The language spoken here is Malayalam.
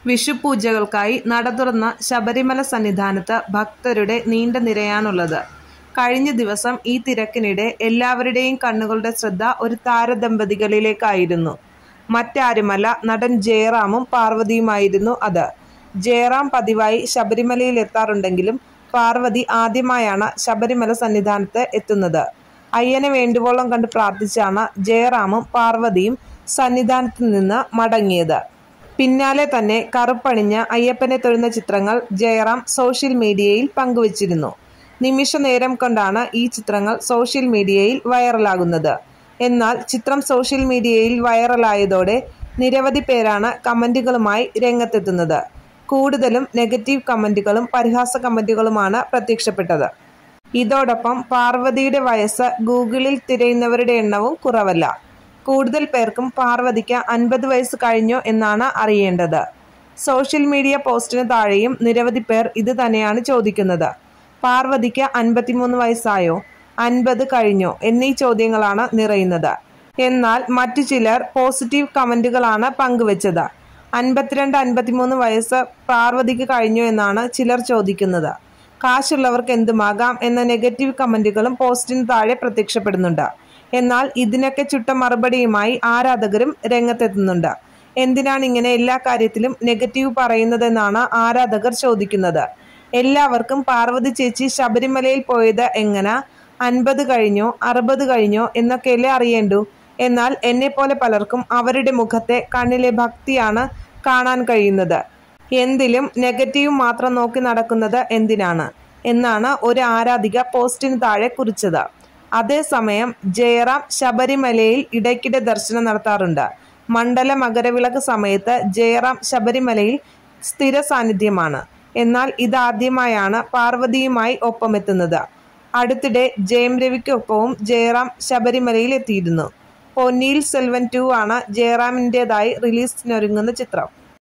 വിഷുപൂജകൾക്കായി നട തുറന്ന ശബരിമല സന്നിധാനത്ത് ഭക്തരുടെ നീണ്ട നിരയാണുള്ളത്. കഴിഞ്ഞ ദിവസം ഈ തിരക്കിനിടെ എല്ലാവരുടെയും കണ്ണുകളുടെ ശ്രദ്ധ ഒരു താരദമ്പതികളിലേക്കായിരുന്നു. മറ്റാരുമല്ല നടൻ ജയറാമും പാർവതിയുമായിരുന്നു അത്. ജയറാം പതിവായി ശബരിമലയിലെത്താറുണ്ടെങ്കിലും പാർവതി ആദ്യമായാണ് ശബരിമല സന്നിധാനത്ത് എത്തുന്നത്. അയ്യനെ വേണ്ടുവോളം കണ്ട് പ്രാർത്ഥിച്ചാണ് ജയറാമും പാർവതിയും സന്നിധാനത്ത് നിന്ന് മടങ്ങിയത്. പിന്നാലെ തന്നെ കറുപ്പണിഞ്ഞ് അയ്യപ്പനെ തൊഴുന്ന ചിത്രങ്ങൾ ജയറാം സോഷ്യൽ മീഡിയയിൽ പങ്കുവച്ചിരുന്നു. നിമിഷനേരം കൊണ്ടാണ് ഈ ചിത്രങ്ങൾ സോഷ്യൽ മീഡിയയിൽ വൈറലാകുന്നത്. എന്നാൽ ചിത്രം സോഷ്യൽ മീഡിയയിൽ വൈറലായതോടെ നിരവധി പേരാണ് കമന്റുകളുമായി രംഗത്തെത്തുന്നത്. കൂടുതലും നെഗറ്റീവ് കമന്റുകളും പരിഹാസ കമന്റുകളുമാണ് പ്രത്യക്ഷപ്പെട്ടത്. ഇതോടൊപ്പം പാർവതിയുടെ വയസ്സ് ഗൂഗിളിൽ തിരയുന്നവരുടെ എണ്ണവും കുറവല്ല. കൂടുതൽ പേർക്കും പാർവതിക്ക് അൻപത് വയസ്സ് കഴിഞ്ഞോ എന്നാണ് അറിയേണ്ടത്. സോഷ്യൽ മീഡിയ പോസ്റ്റിന് താഴെയും നിരവധി പേർ ഇത് തന്നെയാണ് ചോദിക്കുന്നത്. പാർവതിക്ക് അൻപത്തിമൂന്ന് വയസ്സായോ? അൻപത് കഴിഞ്ഞോ? എന്നീ ചോദ്യങ്ങളാണ് നിറയുന്നത്. എന്നാൽ മറ്റു ചിലർ പോസിറ്റീവ് കമന്റുകളാണ് പങ്കുവച്ചത്. അൻപത്തിരണ്ട് അൻപത്തിമൂന്ന് വയസ്സ് പാർവതിക്ക് കഴിഞ്ഞോ എന്നാണ് ചിലർ ചോദിക്കുന്നത്. കാശുള്ളവർക്ക് എന്തുമാകാം എന്ന നെഗറ്റീവ് കമന്റുകളും പോസ്റ്റിന് താഴെ പ്രത്യക്ഷപ്പെടുന്നുണ്ട്. എന്നാൽ ഇതിനൊക്കെ ചുട്ട മറുപടിയുമായി ആരാധകരും രംഗത്തെത്തുന്നുണ്ട്. എന്തിനാണിങ്ങനെ എല്ലാ കാര്യത്തിലും നെഗറ്റീവ് പറയുന്നതെന്നാണ് ആരാധകർ ചോദിക്കുന്നത്. എല്ലാവർക്കും പാർവതി ചേച്ചി ശബരിമലയിൽ പോയത് എങ്ങനാ? അൻപത് കഴിഞ്ഞോ അറുപത് കഴിഞ്ഞോ എന്നൊക്കെയല്ലേ അറിയേണ്ടൂ. എന്നാൽ എന്നെപ്പോലെ പലർക്കും അവരുടെ മുഖത്തെ കണ്ണിലെ ഭക്തിയാണ് കാണാൻ കഴിയുന്നത്. എന്തിലും നെഗറ്റീവ് മാത്രം നോക്കി നടക്കുന്നത് എന്തിനാണ്? എന്നാണ് ഒരു ആരാധിക പോസ്റ്റിന് താഴെ കുറിച്ചത്. അതേസമയം ജയറാം ശബരിമലയിൽ ഇടയ്ക്കിടെ ദർശനം നടത്താറുണ്ട്. മണ്ഡല മകരവിളക്ക് സമയത്ത് ജയറാം ശബരിമലയിൽ സ്ഥിര സാന്നിധ്യമാണ്. എന്നാൽ ഇതാദ്യമായാണ് പാർവതിയുമായി ഒപ്പമെത്തുന്നത്. അടുത്തിടെ ജയം രവിക്കൊപ്പവും ജയറാം ശബരിമലയിൽ എത്തിയിരുന്നു. പൊന്നിയിൻ സെൽവൻ ടു ആണ് ജയറാമിന്റേതായി റിലീസിനൊരുങ്ങുന്ന ചിത്രം.